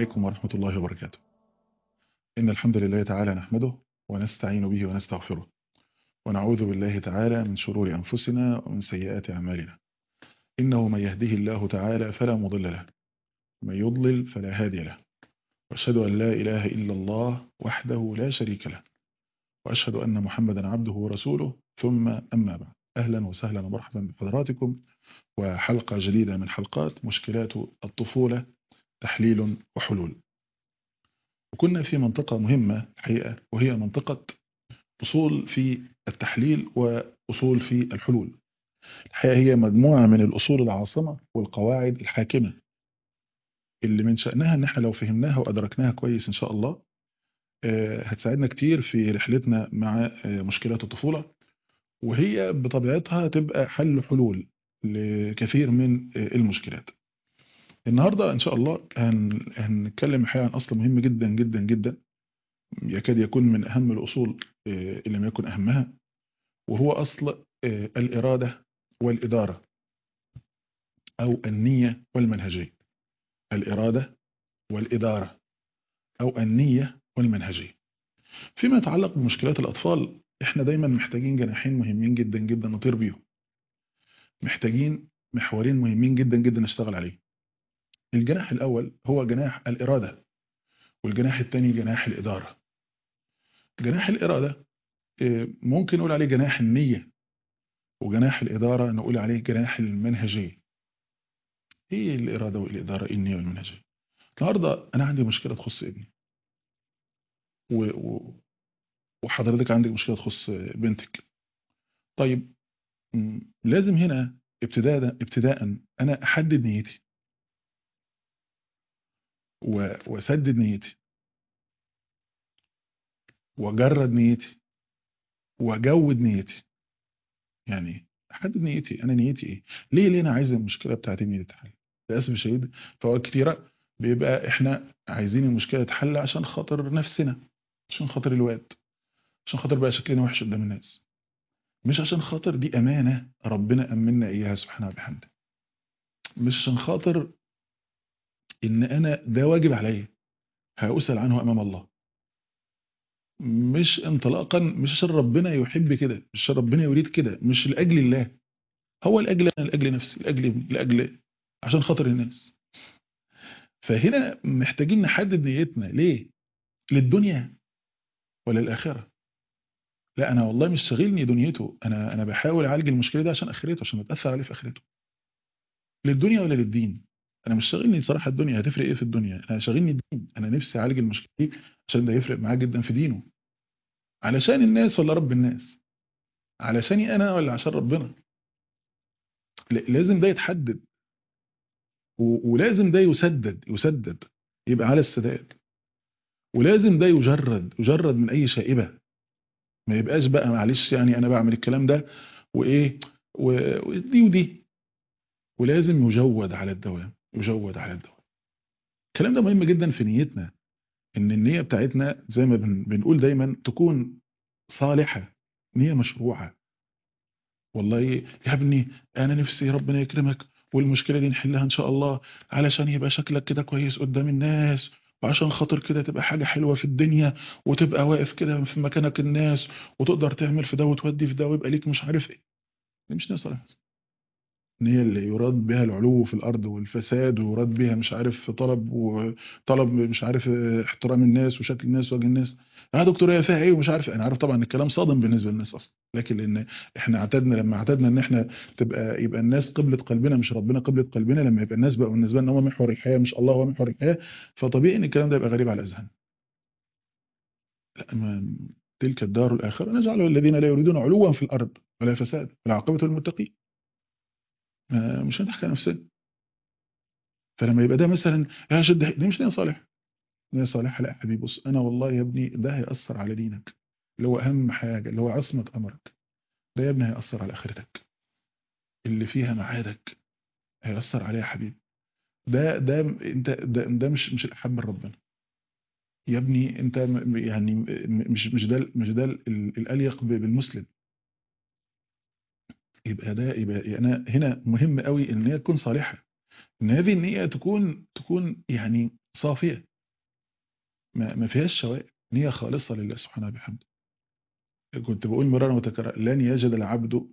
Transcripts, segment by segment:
عليكم ورحمة الله وبركاته إن الحمد لله تعالى نحمده ونستعين به ونستغفره ونعوذ بالله تعالى من شرور أنفسنا ومن سيئات أعمالنا إنه من يهده الله تعالى فلا مضل له ومن يضلل فلا هادي له وأشهد أن لا إله إلا الله وحده لا شريك له وأشهد أن محمدا عبده ورسوله ثم أما بعد أهلا وسهلا ومرحبا بحضراتكم وحلقة جديدة من حلقات مشكلات الطفولة تحليل وحلول وكنا في منطقة مهمة الحقيقة وهي منطقة أصول في التحليل وأصول في الحلول الحقيقة هي مجموعة من الأصول العاصمة والقواعد الحاكمة اللي من شأنها ان احنا لو فهمناها وأدركناها كويس إن شاء الله هتساعدنا كتير في رحلتنا مع مشكلات الطفولة وهي بطبيعتها تبقى حل حلول لكثير من المشكلات النهاردة إن شاء الله هنتكلم الحقيقة عن أصل مهم جدا جدا جدا يكاد يكون من أهم الأصول إن لم يكن أهمها وهو أصل الإرادة والإدارة أو النية والمنهجية الإرادة والإدارة أو النية والمنهجية فيما يتعلق بمشكلات الأطفال إحنا دايما محتاجين جناحين مهمين جدا جدا نطير بيهم محتاجين محورين مهمين جدا جدا نشتغل عليه الجناح الأول هو جناح الإرادة والجناح الثاني جناح الإدارة جناح الإرادة ممكن نقول عليه جناح النية وجناح الإدارة نقول عليه جناح المنهجية ايه الإرادة والإدارة ايه النية والمنهجية النهاردة أنا عندي مشكلة تخص ابني و... و... وحضرتك عندك مشكلة تخص بنتك طيب لازم هنا ابتداء ابتداء أنا أحدد نيتي و... وأسدد نيتي وأجرد نيتي وأجود نيتي يعني أحدد نيتي أنا نيتي إيه ليه ليه أنا عايز المشكلة بتاعت ابني تتحل للأسف الشديد فوقت كتيرة بيبقى إحنا عايزين المشكلة تتحل عشان خاطر نفسنا عشان خاطر الواد عشان خاطر بقى شكلنا وحش قدام الناس مش عشان خاطر دي أمانة ربنا أمنا إياها سبحانه وبحمده مش عشان خاطر إن أنا ده واجب عليا هأسأل عنه أمام الله مش انطلاقا مش عشان ربنا يحب كده مش عشان ربنا يريد كده مش لأجل الله هو لأجل أنا لأجل نفسي لأجل ابني لأجل عشان خاطر الناس فهنا محتاجين نحدد نيتنا ليه للدنيا ولا الآخرة لا أنا والله مش شاغلني دنيته أنا أنا بحاول أعالج المشكلة دي عشان آخرته عشان أتأثر عليه في آخرته للدنيا ولا للدين أنا مش شاغلني صراحة الدنيا هتفرق إيه في الدنيا أنا شاغلني الدين أنا نفسي أعالج المشكلة دي عشان ده يفرق معاه جدا في دينه علشان الناس ولا رب الناس علشاني أنا ولا عشان ربنا لازم ده يتحدد ولازم ده يسدد يسدد يبقى على السداد ولازم ده يجرد يجرد من أي شائبة ما يبقاش بقى معلش يعني أنا بعمل الكلام ده وإيه ودي ودي ولازم يجود على الدوام يجود على الدوام الكلام ده مهم جدا في نيتنا ان النية بتاعتنا زي ما بنقول دايما تكون صالحة نية مشروعة والله يا ابني انا نفسي ربنا يكرمك والمشكلة دي نحلها ان شاء الله علشان يبقى شكلك كده كويس قدام الناس وعشان خاطر كده تبقى حاجة حلوة في الدنيا وتبقى واقف كده في مكانك الناس وتقدر تعمل في ده وتودي في ده ويبقى ليك مش عارف ايه دي مش نية صالحة هي اللي يراد بها العلو في الأرض والفساد ويراد بها مش عارف طلب وطلب مش عارف احترام الناس وشكل الناس وجه الناس اه دكتور هي فيها ايه ومش عارف انا عارف طبعا الكلام صادم بالنسبه للناس اصلا لكن لان احنا اعتدنا لما اعتدنا ان احنا تبقى يبقى الناس قبلة قلبنا مش ربنا قبلة قلبنا لما يبقى الناس بقى بالنسبه لنا هو محور الحياه مش الله هو محور الحياه فطبيعي ان الكلام ده يبقى غريب على الاذهان لا تلك الدار الاخره نجعل الذين لا يريدون علوا في الارض ولا فساد والعاقبه للمتقين مش هنضحك على نفسنا فلما يبقى ده مثلا يا شد دي مش نية صالحة نية صالحة لا يا حبيبي بص انا والله يا ابني ده هيأثر على دينك اللي هو اهم حاجة اللي هو عصمة امرك ده يا ابني هيأثر على اخرتك اللي فيها معادك هيأثر عليها يا حبيبي ده ده انت ده, ده مش مش الاحب من ربنا يا ابني انت يعني مش مش ده مش ده الاليق بالمسلم يبقى ده يبقى انا هنا مهم قوي ان هي تكون صالحه ان هذه النيه تكون تكون يعني صافيه ما, ما فيهاش شوائب نية خالصة لله سبحانه وبحمده كنت بقول مرارا وتكرارا لن يجد العبد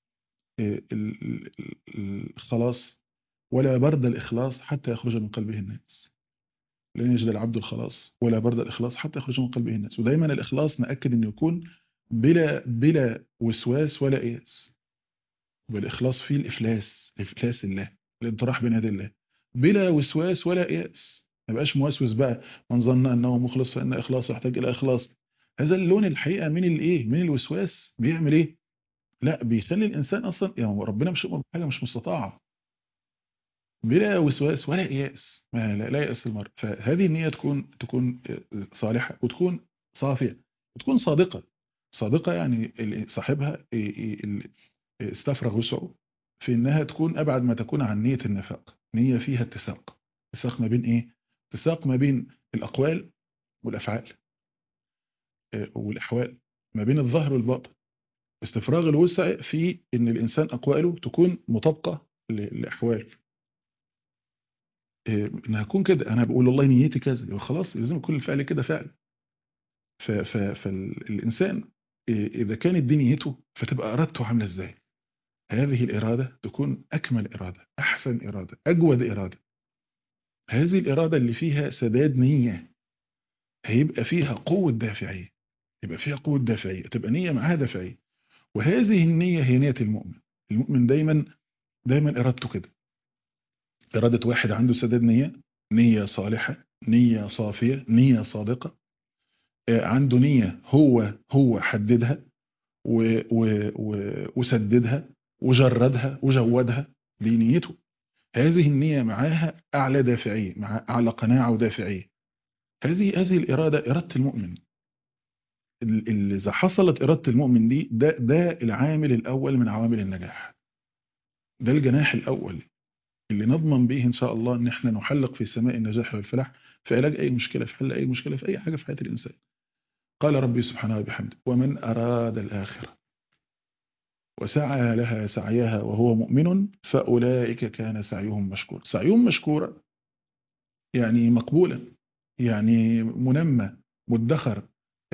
الخلاص ولا برد الإخلاص حتى يخرج من قلبه الناس لن يجد العبد الخلاص ولا برد الإخلاص حتى يخرج من قلبه الناس ودايما الإخلاص نأكد أنه يكون بلا بلا وسواس ولا إياس والإخلاص فيه الإفلاس إفلاس الله الانطراح بين يدي الله بلا وسواس ولا إياس ما يبقاش موسوس بقى من ظن أنه مخلص فإن إخلاص يحتاج إلى إخلاص هذا اللون الحقيقة من الإيه من الوسواس بيعمل إيه لا بيخلي الإنسان أصلا يعني ربنا مش أمر بحاجة مش مستطاعة بلا وسواس ولا إياس ما لا, لا يأس المرء فهذه النية تكون تكون صالحة وتكون صافية وتكون صادقة صادقة يعني صاحبها استفرغ وسعه في انها تكون ابعد ما تكون عن نية النفاق نية فيها اتساق اتساق ما بين ايه اتساق ما بين الاقوال والافعال والاحوال ما بين الظهر والباطن استفراغ الوسع في ان الانسان اقواله تكون مطابقة لاحواله انها تكون كده انا بقول والله نيتي كذا خلاص لازم يكون الفعل كده فعل فالانسان اذا كانت دي نيته فتبقى ارادته عامله ازاي هذه الإرادة تكون أكمل إرادة أحسن إرادة أجود إرادة هذه الإرادة اللي فيها سداد نية هيبقى فيها قوة دافعية يبقى فيها قوة دافعية تبقى نية معاها دافعية وهذه النية هي نية المؤمن المؤمن دايما دايما إرادته كده إرادة واحد عنده سداد نية نية صالحة نية صافية نية صادقة عنده نية هو هو حددها و و و وسددها وجردها وجودها دي نيته هذه النية معاها أعلى دافعية مع أعلى قناعة ودافعية هذه هذه الإرادة إرادة المؤمن اللي إذا حصلت إرادة المؤمن دي ده, ده العامل الأول من عوامل النجاح ده الجناح الأول اللي نضمن به إن شاء الله إن احنا نحلق في سماء النجاح والفلاح في علاج أي مشكلة في حل أي مشكلة في أي حاجة في حياة الإنسان قال ربي سبحانه وبحمده ومن أراد الآخرة وسعى لها سعيها وهو مؤمن فأولئك كان سعيهم مشكورا سعيهم مشكورا يعني مقبولا يعني منمى مدخر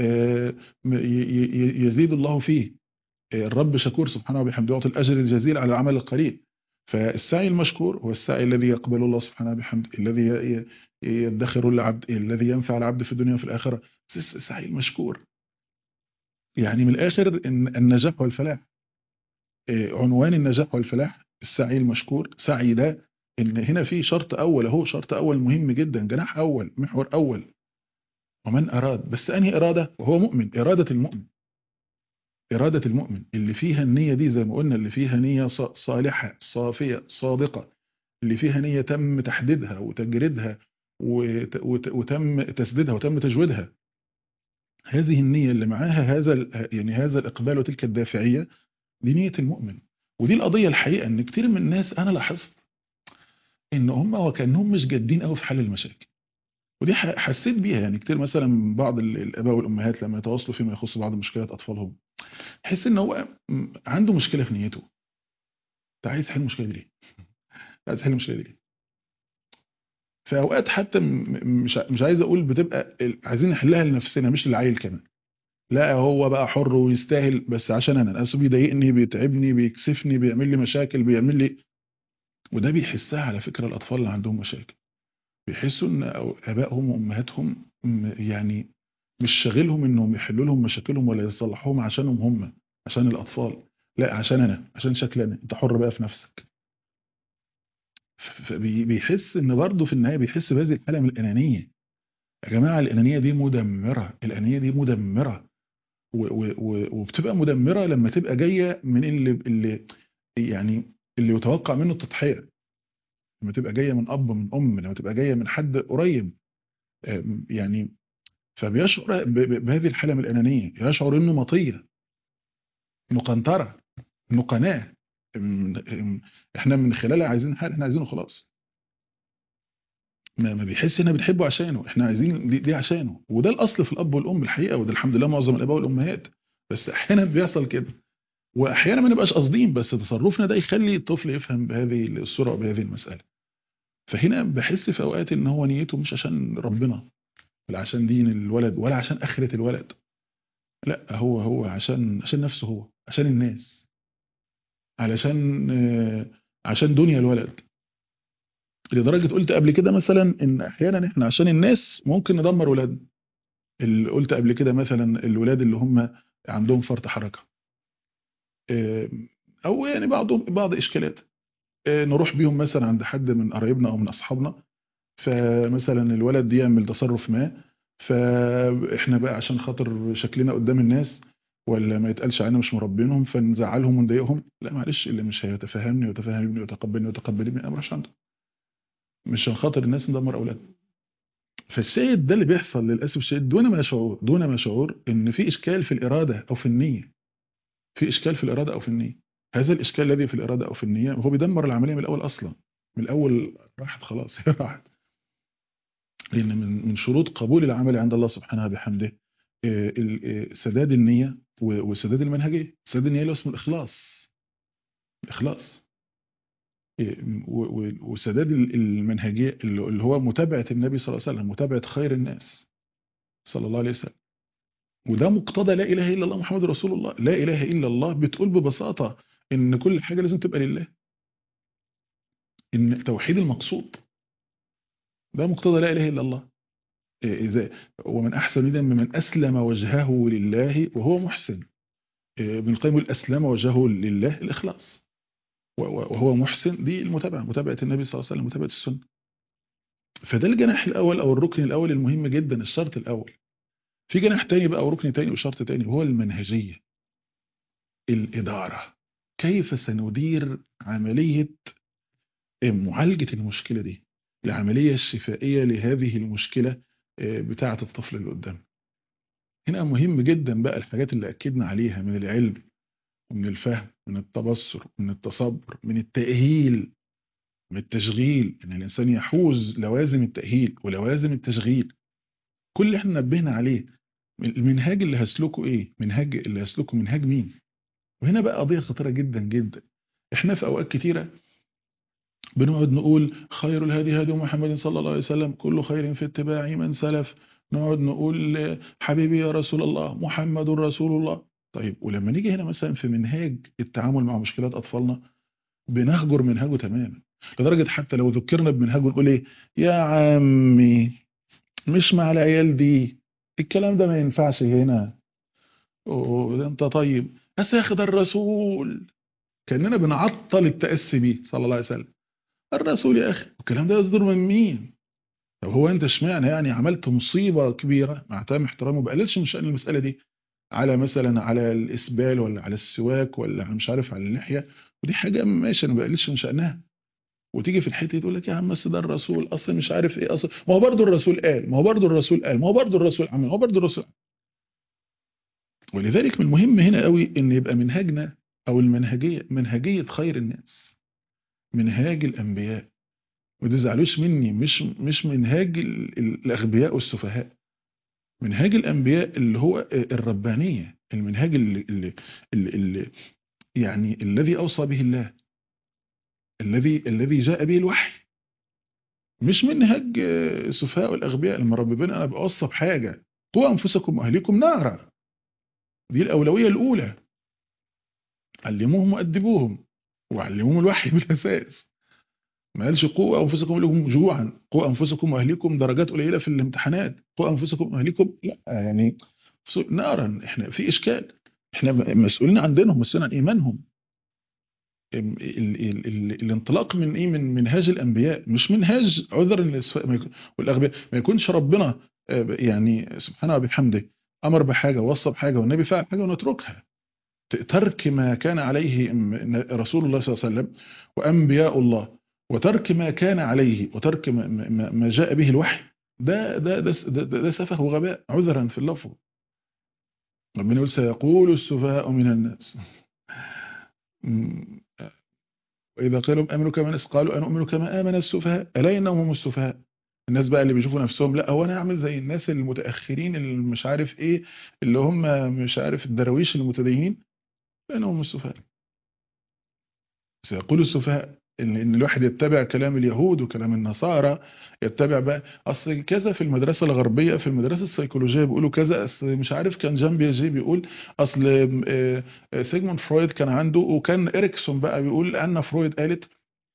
يزيد الله فيه الرب شكور سبحانه وبحمده يعطي الأجر الجزيل على العمل القليل فالسعي المشكور هو السعي الذي يقبل الله سبحانه وبحمده الذي يدخر العبد الذي ينفع العبد في الدنيا وفي الآخرة السعي المشكور يعني من الآخر إن النجاح والفلاح عنوان النجاح والفلاح السعي المشكور سعي ده ان هنا في شرط اول اهو شرط اول مهم جدا جناح اول محور اول ومن اراد بس انهي اراده وهو مؤمن اراده المؤمن اراده المؤمن اللي فيها النيه دي زي ما قلنا اللي فيها نيه صالحه صافيه صادقه اللي فيها نيه تم تحديدها وتجريدها وتم تسديدها وتم تجويدها هذه النيه اللي معاها هذا يعني هذا الاقبال وتلك الدافعيه دي نية المؤمن ودي القضية الحقيقة ان كتير من الناس انا لاحظت ان هم وكانهم مش جادين قوي في حل المشاكل ودي حسيت بيها يعني كتير مثلا بعض الاباء والامهات لما يتواصلوا فيما يخص بعض مشكلات اطفالهم تحس ان هو عنده مشكلة في نيته انت عايز تحل المشكلة دي ليه عايز تحل المشكلة دي ليه في اوقات حتى مش مش عايز اقول بتبقى عايزين نحلها لنفسنا مش للعيل كمان لا هو بقى حر ويستاهل بس عشان انا ناس بيضايقني بيتعبني بيكسفني بيعمل لي مشاكل بيعمل لي وده بيحسها على فكرة الأطفال اللي عندهم مشاكل بيحسوا ان ابائهم وامهاتهم يعني مش شاغلهم انهم يحلوا لهم مشاكلهم ولا يصلحوهم عشانهم هم عشان الاطفال لا عشان انا عشان شكل انا انت حر بقى في نفسك فبيحس ان برضه في النهايه بيحس بهذه الحاله من الانانيه يا جماعه الانانيه دي مدمره الانانيه دي مدمره وبتبقى مدمره لما تبقى جايه من اللي اللي يعني اللي يتوقع منه التضحيه لما تبقى جايه من اب من ام لما تبقى جايه من حد قريب يعني فبيشعر بهذه الحاله من الانانيه يشعر انه مطيه انه قنطره انه قناه احنا من خلالها عايزين حاجه احنا عايزينه خلاص ما ما بيحس ان بنحبه عشانه احنا عايزين دي, دي عشانه وده الاصل في الاب والام الحقيقه وده الحمد لله معظم الاباء والامهات بس احيانا بيحصل كده واحيانا ما نبقاش قاصدين بس تصرفنا ده يخلي الطفل يفهم بهذه الصوره بهذه المساله فهنا بحس في اوقات ان هو نيته مش عشان ربنا ولا عشان دين الولد ولا عشان آخرة الولد لا هو هو عشان عشان نفسه هو عشان الناس علشان آه، عشان دنيا الولد لدرجة قلت قبل كده مثلا ان احيانا احنا عشان الناس ممكن ندمر ولادنا اللي قلت قبل كده مثلا الولاد اللي هم عندهم فرط حركة آه، او يعني بعض بعض اشكالات آه، نروح بيهم مثلا عند حد من قرايبنا او من اصحابنا فمثلا الولد يعمل تصرف ما فاحنا بقى عشان خاطر شكلنا قدام الناس ولا ما يتقالش علينا مش مربينهم فنزعلهم ونضايقهم لا معلش اللي مش هيتفهمني ويتفهمني ويتقبلني ويتقبلني ما امرش عنده مش عشان خاطر الناس ندمر اولادنا فالسيد ده اللي بيحصل للاسف الشديد دون ما شعور دون ما شعور ان في اشكال في الاراده او في النيه في اشكال في الاراده او في النيه هذا الاشكال الذي في الاراده او في النيه هو بيدمر العمليه من الاول اصلا من الاول راحت خلاص هي راحت لان من من شروط قبول العمل عند الله سبحانه بحمده آه، ال- آه، سداد النيه و- وسداد المنهجيه سداد النيه اللي هو اسمه الاخلاص الاخلاص إيه، و- و- وسداد ال- المنهجيه اللي اللي هو متابعه النبي صلى الله عليه وسلم متابعه خير الناس صلى الله عليه وسلم وده مقتضى لا اله الا الله محمد رسول الله لا اله الا الله بتقول ببساطه ان كل حاجه لازم تبقى لله ان توحيد المقصود ده مقتضى لا اله الا الله إيه، اذا ومن احسن دينا ممن اسلم وجهه لله وهو محسن إيه، ابن القيم يقول اسلم وجهه لله الاخلاص و- و- وهو محسن دي المتابعه متابعه النبي صلى الله عليه وسلم متابعه السنه فده الجناح الاول او الركن الاول المهم جدا الشرط الاول في جناح تاني بقى وركن تاني وشرط تاني وهو المنهجيه الاداره كيف سندير عمليه معالجه المشكله دي العمليه الشفائيه لهذه المشكله آه، بتاعه الطفل اللي قدامنا هنا مهم جدا بقى الحاجات اللي اكدنا عليها من العلم ومن الفهم من التبصر من التصبر من التاهيل من التشغيل ان الانسان يحوز لوازم التاهيل ولوازم التشغيل كل اللي احنا نبهنا عليه المنهاج اللي هسلكه ايه منهاج اللي هسلكه منهاج مين وهنا بقى قضيه خطيره جدا جدا احنا في اوقات كتيره بنقعد نقول خير الهدي هدي محمد صلى الله عليه وسلم كل خير في اتباع من سلف نقعد نقول حبيبي يا رسول الله محمد رسول الله طيب ولما نيجي هنا مثلا في منهاج التعامل مع مشكلات اطفالنا بنهجر منهجه تماما لدرجه حتى لو ذكرنا بمنهجه نقول ايه يا عمي مش مع العيال دي الكلام ده ما ينفعش هنا أوه، ده انت طيب بس ياخد الرسول كاننا بنعطل التاسي بيه صلى الله عليه وسلم الرسول يا اخي الكلام ده يصدر من مين طب هو انت اشمعنى يعني عملت مصيبه كبيره مع تمام احترامه ما بقللش من شان المساله دي على مثلا على الاسبال ولا على السواك ولا على مش عارف على اللحيه ودي حاجه ماشي انا ما بقللش من شانها وتيجي في الحته دي تقول لك يا عم بس ده الرسول اصلا مش عارف ايه اصلا ما هو برضه الرسول قال ما هو برضه الرسول قال ما هو برضه الرسول عمل ما هو برضه الرسول عمل. ولذلك من المهم هنا قوي ان يبقى منهجنا او المنهجيه منهجيه خير الناس منهاج الانبياء وده زعلوش مني مش مش منهاج ال- ال- الاغبياء والسفهاء منهاج الانبياء اللي هو الربانيه المنهاج اللي, اللي, اللي, اللي يعني الذي اوصى به الله الذي الذي جاء به الوحي مش منهج آه، السفهاء والاغبياء لما ربنا انا بوصى بحاجه قوا انفسكم واهليكم نارا دي الاولويه الاولى علموهم وادبوهم وعلموهم الوحي بالاساس ما قالش قوا انفسكم واهليكم جوعا قوا انفسكم واهليكم درجات قليله في الامتحانات قوا انفسكم واهليكم لا يعني نارا احنا في اشكال احنا مسؤولين عن دينهم مسؤولين عن ايمانهم ال ال ال الانطلاق من ايه من منهاج الانبياء مش منهاج عذر للاسفاء ما يكون- والاغبياء ما يكونش ربنا آه، يعني سبحانه وبحمده امر بحاجه ووصى بحاجه والنبي فعل حاجه ونتركها ت- ترك ما كان عليه م- رسول الله صلى الله عليه وسلم وانبياء الله وترك ما كان عليه وترك ما, ما, ما جاء به الوحي ده ده ده, ده, ده, ده سفه وغباء عذرا في اللفظ ربنا يقول سيقول السفهاء من الناس م- وإذا قيل آمنوا كما الناس قالوا أنا أؤمن كما آمن السفهاء ألا إنهم هم السفهاء الناس بقى اللي بيشوفوا نفسهم لا هو أنا أعمل زي الناس المتأخرين اللي مش عارف إيه اللي هم مش عارف الدرويش المتدينين فإنهم هم السفهاء سيقول السفهاء ان إن الواحد يتبع كلام اليهود وكلام النصارى يتبع بقى اصل كذا في المدرسه الغربيه في المدرسه السيكولوجيه بيقولوا كذا اصل مش عارف كان جان بياجي بيقول اصل آه، آه، سيجموند فرويد كان عنده وكان اريكسون بقى بيقول ان فرويد قالت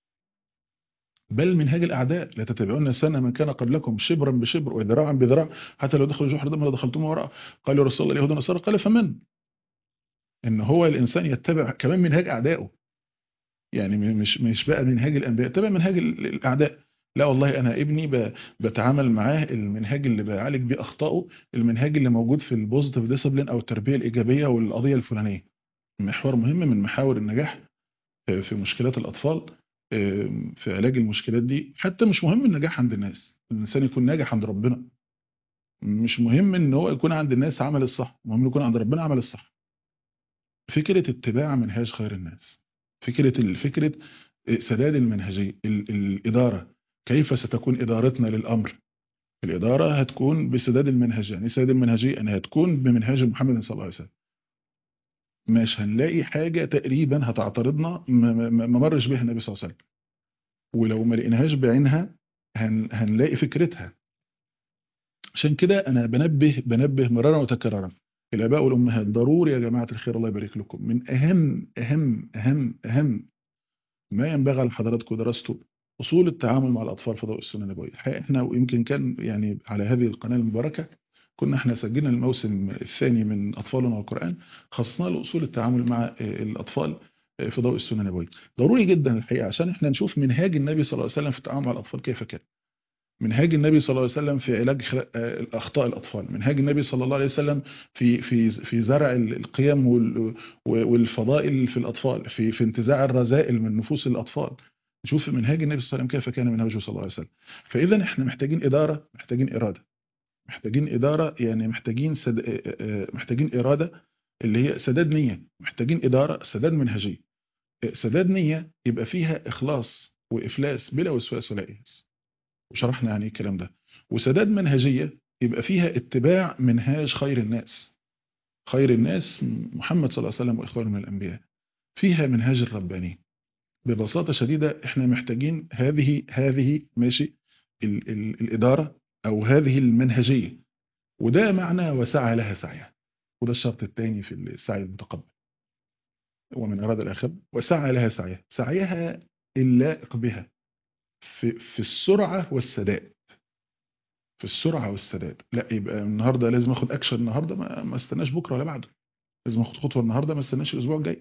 بل منهاج الاعداء لا تتبعون سنه من كان قبلكم شبرا بشبر وذراعا بذراع حتى لو دخلوا جحر دم لدخلتم وراء قال يا رسول الله اليهود والنصارى قال فمن ان هو الانسان يتبع كمان منهاج اعدائه يعني م- مش مش بقى منهاج الانبياء تبع منهاج ال- الاعداء لا والله انا ابني ب- بتعامل معاه المنهاج اللي بعالج بيه اخطائه المنهاج اللي موجود في البوزيتيف ديسيبلين او التربيه الايجابيه والقضيه الفلانيه محور مهم من محاور النجاح في في مشكلات الاطفال آم، في علاج المشكلات دي حتى مش مهم النجاح عند الناس الانسان يكون ناجح عند ربنا مش مهم ان هو يكون عند الناس عمل الصح المهم يكون عند ربنا عمل الصح فكره اتباع منهاج خير الناس فكره ال- فكره سداد المنهجيه ال- الاداره كيف ستكون ادارتنا للامر الاداره هتكون بسداد المنهج يعني سداد المنهجيه ان هتكون بمنهاج محمد صلى الله عليه وسلم مش هنلاقي حاجه تقريبا هتعترضنا ما ما- ما مرش بها النبي صلى الله عليه وسلم ولو ما لقيناهاش بعينها هن هنلاقي فكرتها عشان كده انا بنبه بنبه مرارا وتكرارا الاباء والامهات ضروري يا جماعه الخير الله يبارك لكم من اهم اهم اهم اهم ما ينبغي لحضراتكم دراسته اصول التعامل مع الاطفال في ضوء السنه النبويه الحقيقه احنا ويمكن كان يعني على هذه القناه المباركه كنا احنا سجلنا الموسم الثاني من اطفالنا والقران خصصنا له اصول التعامل مع آه، الاطفال آه، في ضوء السنه النبويه ضروري جدا الحقيقه عشان احنا نشوف منهاج النبي صلى الله عليه وسلم في التعامل مع الاطفال كيف كان منهاج النبي صلى الله عليه وسلم في علاج خ- آه، اخطاء الاطفال منهاج النبي صلى الله عليه وسلم في في في زرع ال- القيم وال- والفضائل في الاطفال في في انتزاع الرذائل من نفوس الاطفال نشوف منهاج النبي صلى الله عليه وسلم كيف كان منهجه صلى الله عليه وسلم فاذا احنا محتاجين اداره محتاجين اراده محتاجين اداره يعني محتاجين سد... آه، آه، محتاجين اراده اللي هي سداد نيه محتاجين اداره سداد منهجيه آه، سداد نيه يبقى فيها اخلاص وافلاس بلا وسواس ولا اياس وشرحنا يعني ايه الكلام ده وسداد منهجيه يبقى فيها اتباع منهاج خير الناس خير الناس محمد صلى الله عليه وسلم واخوانه من الانبياء فيها منهاج الرباني ببساطه شديده احنا محتاجين هذه هذه ماشي ال ال الاداره او هذه المنهجيه وده معنى وسعى لها سعيها وده الشرط الثاني في السعي المتقبل ومن اراد الاخره وسعى لها سعيها سعيها اللائق بها في في السرعه والسداد في السرعه والسداد لا يبقى النهارده لازم اخد اكشن النهارده ما, ما استناش بكره ولا بعده لازم اخد خطوه النهارده ما استناش الاسبوع الجاي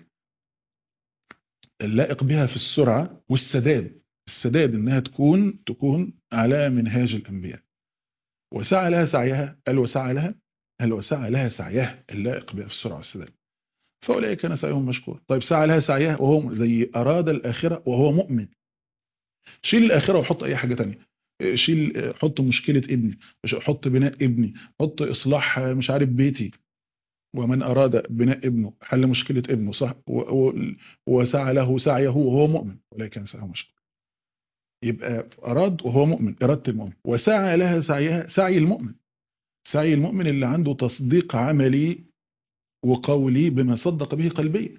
اللائق بها في السرعه والسداد السداد انها تكون تكون على منهاج الانبياء وسعى لها سعيها قال وسعى لها قال وسعى لها سعيها اللائق بها في السرعه والسداد فاولئك كان سعيهم مشكور طيب سعى لها سعيها وهو زي اراد الاخره وهو مؤمن شيل الاخره وحط اي حاجه تانية شيل حط مشكله ابني حط بناء ابني حط اصلاح مش عارف بيتي ومن اراد بناء ابنه حل مشكله ابنه صح و- و- وسعى له سعيه وهو مؤمن ولكن سعيه مشكور يبقى اراد وهو مؤمن اراده المؤمن وسعى لها سعيها سعي المؤمن سعي المؤمن اللي عنده تصديق عملي وقولي بما صدق به قلبيا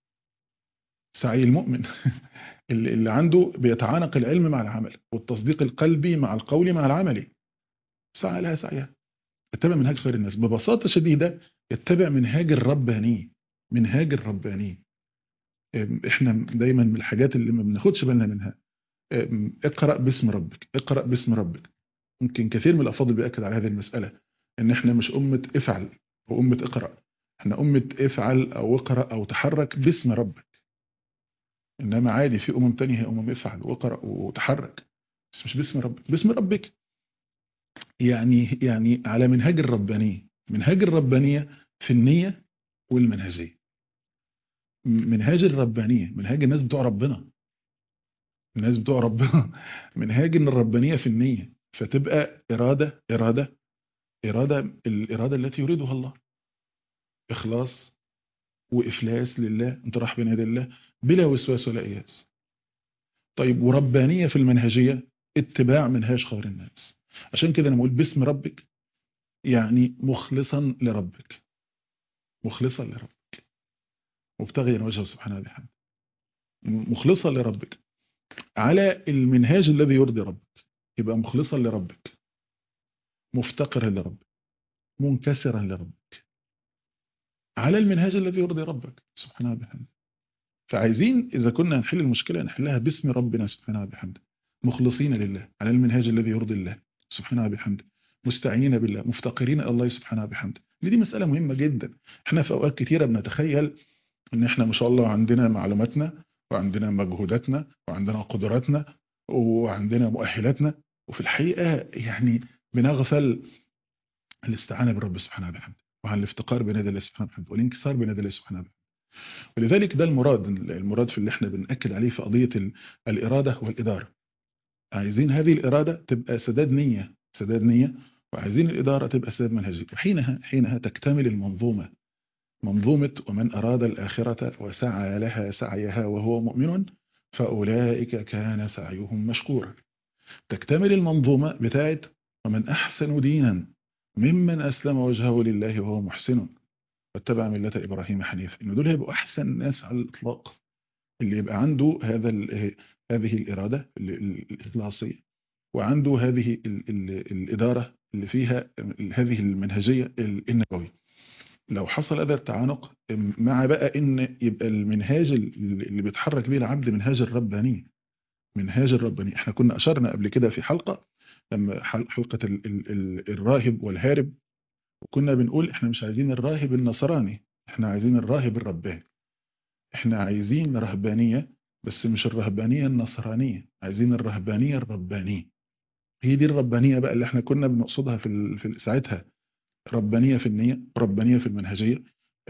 سعي المؤمن اللي اللي عنده بيتعانق العلم مع العمل والتصديق القلبي مع القول مع العملي سعى لها سعيها اتبع منهاج خير الناس ببساطة شديدة يتبع منهاج الرباني منهاج الرباني ام، احنا دايما من الحاجات اللي ما بناخدش بالنا منها ام، اقرأ باسم ربك اقرأ باسم ربك يمكن كثير من الافاضل بيأكد على هذه المسألة ان احنا مش أمة افعل وأمة اقرأ احنا أمة افعل او اقرأ او تحرك باسم ربك انما عادي في امم تانية هي امم افعل واقرأ وتحرك بس مش باسم ربك باسم ربك يعني يعني على منهاج الربانية منهاج الربانية في النية والمنهجية م- منهاج الربانية منهاج الناس بتوع ربنا الناس بتوع ربنا منهاج ان الربانية في النية فتبقى إرادة إرادة إرادة الإرادة التي يريدها الله إخلاص وإفلاس لله انت راح بين يدي الله بلا وسواس ولا إياس طيب وربانية في المنهجية اتباع منهاج خير الناس عشان كده انا بقول باسم ربك يعني مخلصا لربك مخلصا لربك مبتغيا وجهه سبحانه وتعالى مخلصا لربك على المنهاج الذي يرضي ربك يبقى مخلصا لربك مفتقرا لربك منكسرا لربك على المنهاج الذي يرضي ربك سبحانه وبحمده فعايزين إذا كنا نحل المشكلة نحلها باسم ربنا سبحانه وبحمده مخلصين لله على المنهاج الذي يرضي الله سبحانه وبحمده مستعينين بالله مفتقرين إلى الله سبحانه وبحمده دي مسألة مهمة جدا احنا في أوقات كتيرة بنتخيل ان احنا ما شاء الله عندنا معلوماتنا وعندنا مجهوداتنا وعندنا قدراتنا وعندنا مؤهلاتنا وفي الحقيقة يعني بنغفل الاستعانة بالرب سبحانه وبحمده وعن الافتقار بين يدي الله سبحانه وبحمده والانكسار بين يدي الله سبحانه وبحمده ولذلك ده المراد المراد في اللي احنا بنأكد عليه في قضية الإرادة والإدارة عايزين هذه الإرادة تبقى سداد نية سداد نية وعايزين الإدارة تبقى سداد منهجي وحينها حينها تكتمل المنظومة منظومة ومن أراد الآخرة وسعى لها سعيها وهو مؤمن فأولئك كان سعيهم مشكورا تكتمل المنظومة بتاعت ومن أحسن دينا ممن أسلم وجهه لله وهو محسن واتبع ملة إبراهيم حنيفا إن دول هيبقوا أحسن الناس على الإطلاق اللي يبقى عنده هذا هذه الإرادة الإخلاصية وعنده هذه ال ال الإدارة اللي فيها هذه المنهجية النبوية لو حصل هذا التعانق مع بقى ان يبقى المنهاج اللي بيتحرك به العبد منهاج الربانية منهاج الربانية احنا كنا اشرنا قبل كده في حلقة لما حلقة ال ال الراهب والهارب وكنا بنقول احنا مش عايزين الراهب النصراني احنا عايزين الراهب الرباني احنا عايزين رهبانية بس مش الرهبانية النصرانية عايزين الرهبانية الربانية هي دي الربانية بقى اللي احنا كنا بنقصدها في, في ساعتها ربانية في النية ربانية في المنهجية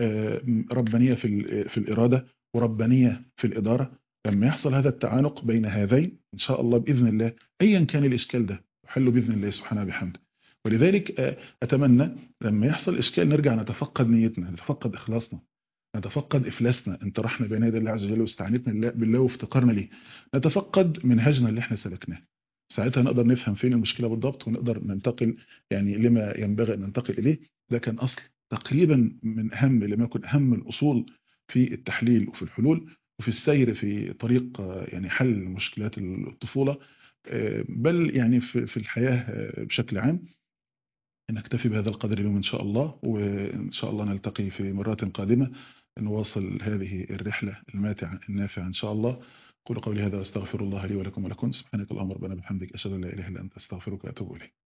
ربانية في, في الإرادة وربانية في الإدارة لما يحصل هذا التعانق بين هذين إن شاء الله بإذن الله أيا كان الإشكال ده يحل بإذن الله سبحانه بحمده ولذلك أتمنى لما يحصل إشكال نرجع نتفقد نيتنا نتفقد إخلاصنا نتفقد إفلاسنا انطرحنا بين يدي الله عز وجل واستعانتنا بالله وافتقارنا ليه نتفقد منهجنا اللي احنا سلكناه ساعتها نقدر نفهم فين المشكلة بالضبط ونقدر ننتقل يعني لما ينبغي أن ننتقل إليه ده كان أصل تقريبا من أهم لما يكون أهم الأصول في التحليل وفي الحلول وفي السير في طريق يعني حل مشكلات الطفولة بل يعني في الحياة بشكل عام نكتفي بهذا القدر اليوم إن شاء الله وإن شاء الله نلتقي في مرات قادمة نواصل هذه الرحلة الماتعة النافعة إن شاء الله قولوا قولي هذا أستغفر الله لي ولكم ولكم سبحانك اللهم ربنا بحمدك أشهد أن لا إله إلا أنت أستغفرك وأتوب إليك